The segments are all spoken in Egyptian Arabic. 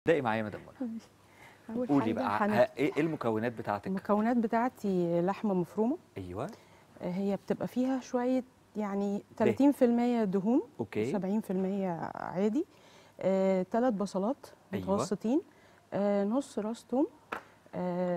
ابدأي معايا يا مدام منى اول قولي حاجه بقى هن- ه- ايه إيه المكونات بتاعتك المكونات بتاعتي لحمه مفرومه ايوه هي بتبقى فيها شويه يعني ليه؟ 30% دهون اوكي 70% عادي ثلاث بصلات أيوة. متوسطين آه نص راس توم آه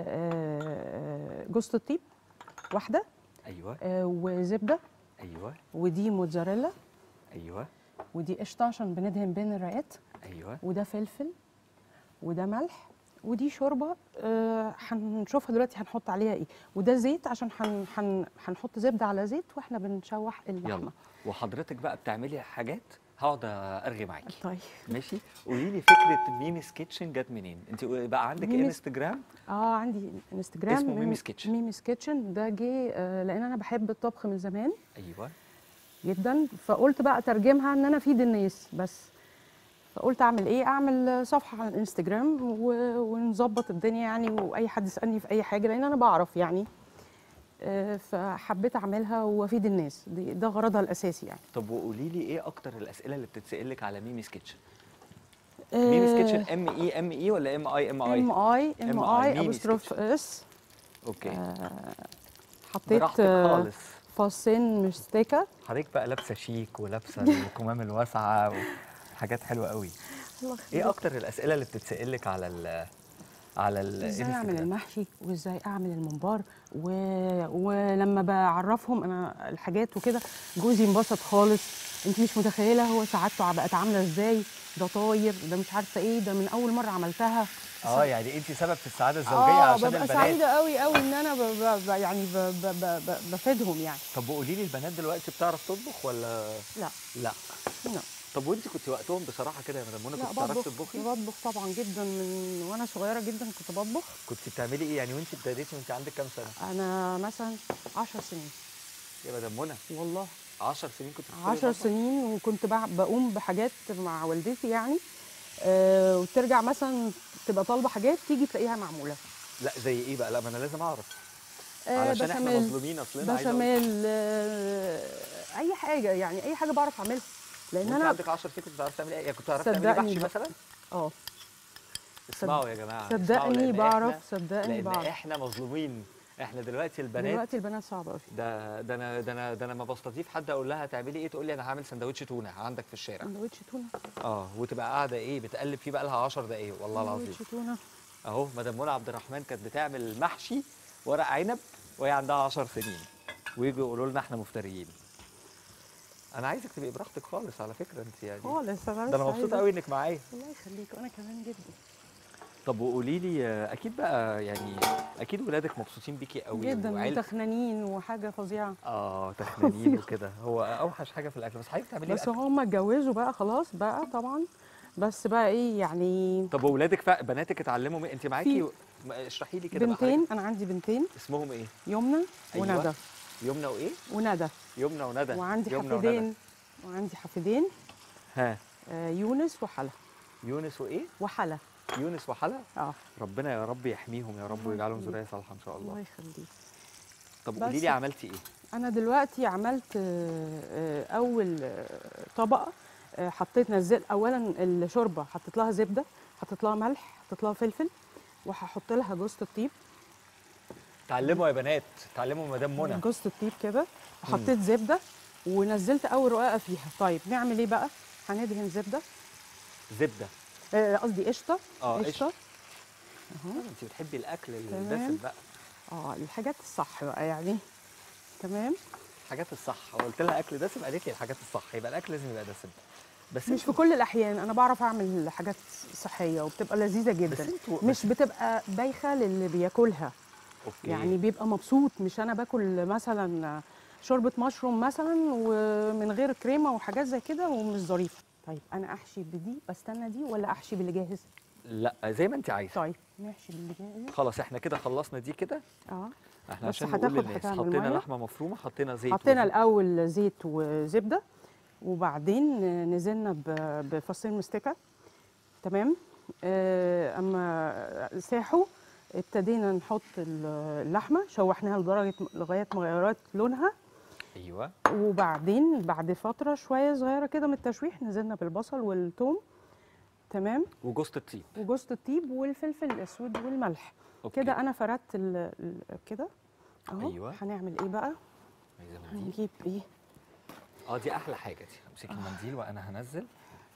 آه جوز الطيب واحده ايوه آه وزبده ايوه ودي موتزاريلا ايوه ودي قشطه عشان بندهن بين الرقات ايوه وده فلفل وده ملح ودي شوربه آه، هنشوفها دلوقتي هنحط عليها ايه وده زيت عشان هن هن هنحط زبده على زيت واحنا بنشوح يلا اللحمه وحضرتك بقى بتعملي حاجات هقعد ارغي معاكي طيب ماشي قولي لي فكره ميمي's كيتشن جت منين انت بقى عندك ميمي's- انستجرام اه عندي انستجرام اسمه ميمي- ميمي's كيتشن. ميمي's كيتشن ده جه آه، لان انا بحب الطبخ من زمان ايوه جدا فقلت بقى اترجمها ان انا افيد الناس بس فقلت اعمل ايه اعمل صفحه على الانستجرام و- ونظبط الدنيا يعني واي حد يسالني في اي حاجه لان انا بعرف يعني آه، فحبيت اعملها وافيد الناس دي- ده غرضها الاساسي يعني طب وقولي لي ايه اكتر الاسئله اللي بتتسالك على ميمي's كيتشن ميمي's كيتشن ام اي ام اي ولا ام اي ام ام اي اي ام MI اي ميمي's ابوستروف kitchen. اس اوكي حطيت براحتك آه، خالص فصين مستكه حضرتك بقى لابسه شيك ولابسه الكمام الواسعه وحاجات حلوه قوي الله ايه يخليك. اكتر الاسئله اللي بتتسالك على ال على ازاي اعمل الانستجرام المحشي وازاي اعمل الممبار و... ولما بعرفهم انا الحاجات وكده جوزي انبسط خالص انت مش متخيله هو سعادته بقت عامله ازاي ده طاير ده مش عارفه ايه ده من اول مره عملتها اه يعني انت سبب في السعاده الزوجيه اه عشان ببقى البنات سعيده قوي قوي ان انا ب... ب... ب... يعني ب... ب... ب... ب... بفيدهم يعني طب وقولي لي البنات دلوقتي بتعرف تطبخ ولا لا لا لا طب وانت كنت وقتهم بصراحه كده يا مدام منى لا كنت بتعرفي بطبخ تطبخي بطبخ طبعا جدا من وانا صغيره جدا كنت بطبخ كنت بتعملي ايه يعني وانت ابتديتي وانت عندك كام سنه انا مثلا 10 سنين يا مدام منى والله 10 سنين كنت بتدخلي عشر المطبخ؟ سنين وكنت بع- بقوم بحاجات مع والدتي يعني آه وترجع مثلا تبقى طالبه حاجات تيجي تلاقيها معموله لا زي ايه بقى لا ما انا لازم اعرف آه علشان احنا بشاميل مظلومين اصلنا عايزة أقول. بشاميل آه اي حاجه يعني اي حاجه بعرف اعملها لان وانت انا عندك 10 سنين كنت بتعرفي تعملي ايه يعني كنت بتعرفي تعملي صدقني محشي بقى. مثلا اه اسمعوا يا جماعه اسمعوا صدقني لأن بعرف إحنا- صدقني لان بعرف احنا مظلومين احنا دلوقتي البنات دلوقتي البنات صعبه قوي ده ده انا ده انا ده انا لما بستضيف حد اقول لها تعملي ايه تقول لي انا هعمل سندوتش تونه عندك في الشارع سندوتش تونه اه وتبقى قاعده ايه بتقلب فيه بقى لها 10 دقايق والله العظيم سندوتش تونه اهو مدام منى عبد الرحمن كانت بتعمل محشي ورق عنب وهي عندها 10 سنين ويجوا يقولوا لنا احنا مفتريين انا عايزك تبقي براحتك خالص على فكره انت يعني خالص انا ده انا لسه مبسوط عايزة- قوي انك معايا الله يخليك وانا كمان جدا طب وقولي لي آه، اكيد بقى يعني اكيد ولادك مبسوطين بيكي قوي جدا وعيلتك- وتخنانين وحاجه فظيعه اه تخنانين وكده هو اوحش حاجه في الاكل بس حضرتك بتعملي بس اكل هم اتجوزوا بقى خلاص بقى طبعا بس بقى ايه يعني طب واولادك ف... بناتك اتعلموا من... انت معاكي في- ما- اشرحي لي كده بقى بنتين حضرتك انا عندي بنتين اسمهم ايه يمنى أيوة. وندى يمنى وايه وندى يمنى وندى وعندي يمنى وندى. حفيدين وعندي حفيدين ها آه، يونس وحلا يونس وايه وحلا يونس وحلا اه ربنا يا رب يحميهم يا رب الله ويجعلهم يخليك. ذريه صالحه ان شاء الله الله يخليك طب بس. قولي لي عملتي ايه انا دلوقتي عملت آه، آه، اول آه، طبقه آه، حطيت نزلت اولا الشوربه حطيت لها زبده حطيت لها ملح حطيت لها فلفل وهحط لها جوز الطيب تعلموا يا بنات تعلموا مدام منى جوز الطيب كده وحطيت زبده ونزلت اول رقاقه فيها طيب نعمل ايه بقى هندهن زبده زبده آه، قصدي قشطه اه قشطه قشطه اهو انت بتحبي الاكل تمام. الدسم بقى اه الحاجات الصح بقى يعني تمام الحاجات الصح قلت لها اكل دسم قالت لي الحاجات الصح يبقى الاكل لازم يبقى دسم بس مش في انتوا- كل الاحيان انا بعرف اعمل حاجات صحيه وبتبقى لذيذه بس جدا انتوا مش بتبقى بايخه للي بياكلها اوكي يعني بيبقى مبسوط مش انا باكل مثلا شوربه مشروم مثلا ومن غير كريمه وحاجات زي كده ومش ظريفه طيب انا احشي بدي بستنى دي ولا احشي باللي جاهز لا زي ما انت عايزه طيب نحشي باللي جاهز خلاص احنا كده خلصنا دي كده اه احنا بس عشان نقول هتاخد- للناس هتعمل حطينا مية. لحمه مفرومه حطينا زيت حطينا وزيت. الاول زيت وزبده وبعدين نزلنا ب- بفصين مستكه تمام آه، اما ساحوا ابتدينا نحط ال- اللحمه شوحناها لدرجه لغايه ما غيرت لونها ايوه وبعدين بعد فتره شويه صغيره كده من التشويح نزلنا بالبصل والثوم تمام وجوزة الطيب وجوزة الطيب والفلفل الاسود والملح أوكي. كده انا فردت ال- ال- كده اهو أيوة. هنعمل ايه بقى عايزة منديل؟ هنجيب ايه اه دي احلى حاجه دي امسكي المنديل وانا هنزل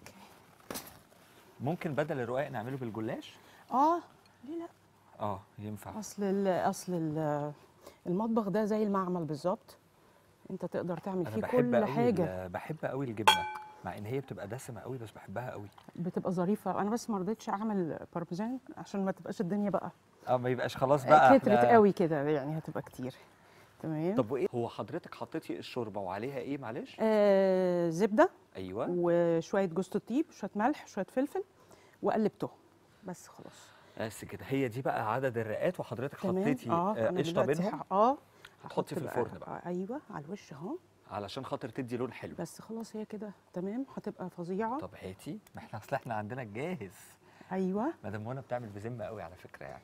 ممكن بدل الرقاق نعمله بالجلاش اه ليه لا اه ينفع اصل ال اصل ال المطبخ ده زي المعمل بالظبط انت تقدر تعمل انا فيه بحب كل قوي حاجه ال- بحب قوي الجبنه مع ان هي بتبقى دسمه قوي بس بحبها قوي بتبقى ظريفه انا بس ما رضيتش اعمل بارميزان عشان ما تبقاش الدنيا بقى اه ما يبقاش خلاص بقى كترت إحنا- قوي كده يعني هتبقى كتير تمام طب وايه هو حضرتك حطيتي الشوربه وعليها ايه معلش آه زبده ايوه وشويه جوز الطيب شويه ملح شويه فلفل وقلبتهم بس خلاص بس كده هي دي بقى عدد الرقات وحضرتك تمام حطيتي اه آه، أنا قشطه دلوقتي بينهم ح- اه هتحطي في هحط الفرن بقى آه، ايوه على الوش اهو علشان خاطر تدي لون حلو بس خلاص هي كده تمام هتبقى فظيعه طب هاتي ما احنا اصل احنا عندنا الجاهز ايوه مدام منى بتعمل بذمه قوي على فكره يعني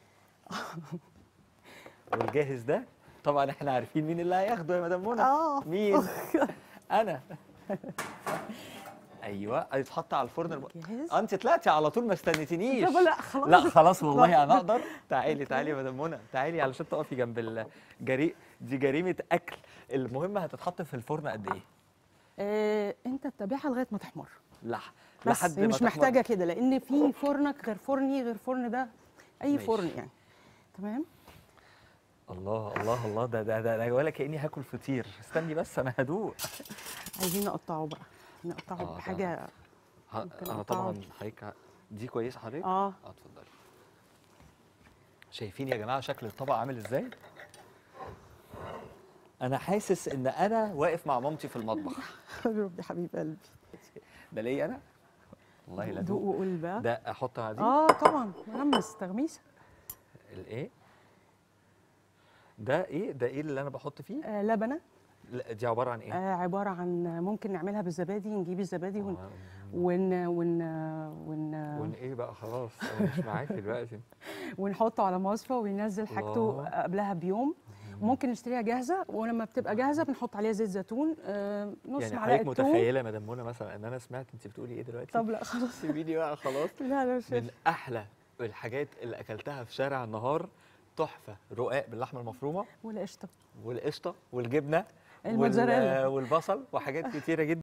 والجاهز ده طبعا احنا عارفين مين اللي هياخده يا مدام منى اه مين انا ايوه هيتحط على الفرن الم... جاهز آه، انت طلعتي على طول ما استنيتينيش طب لا خلاص لا خلاص والله لا. انا اقدر تعالي تعالي يا مدام منى تعالي علشان تقفي جنب الجري دي جريمه اكل المهم هتتحط في الفرن قد ايه آه انت تتابعها لغايه ما تحمر لح بس لحد هي ما مش تحمر. محتاجه كده لان في فرنك غير فرني غير فرن ده اي ماشي. فرن يعني تمام الله الله الله ده ده ده, ده ولا كاني هاكل فطير استني بس انا هدوق عايزين نقطعه بقى نقطعه آه، ده- بحاجه ه- ممكن انا أقطعه. طبعا حضرتك دي كويسه حضرتك اه اه اتفضلي شايفين يا جماعه شكل الطبق عامل ازاي انا حاسس ان انا واقف مع مامتي في المطبخ ربي حبيب قلبي ده ليا انا والله لا دوق دوق وقول بقى ده احطها دي اه طبعا مغمس تغميسه الايه ده ايه ده ايه اللي انا بحط فيه آه لبنه لا دي عباره عن ايه آه عباره عن ممكن نعملها بالزبادي نجيب الزبادي ون آه، ون ون ون, وان ايه بقى خلاص انا مش معاكي دلوقتي ونحطه على مصفى وينزل حاجته الله. قبلها بيوم ممكن نشتريها جاهزه ولما بتبقى جاهزه بنحط عليها زيت زيتون آه نص يعني معلقه حضرتك توم متخيله يا مدام منى مثلا ان انا سمعت انت بتقولي ايه دلوقتي طب لا خلاص سيبيني بقى خلاص لا لا مش من احلى الحاجات اللي اكلتها في شارع النهار تحفه رقاق باللحمه المفرومه ولا قشطه والقشطه والجبنه الموتزاريلا. وال- والبصل وحاجات كتيره جدا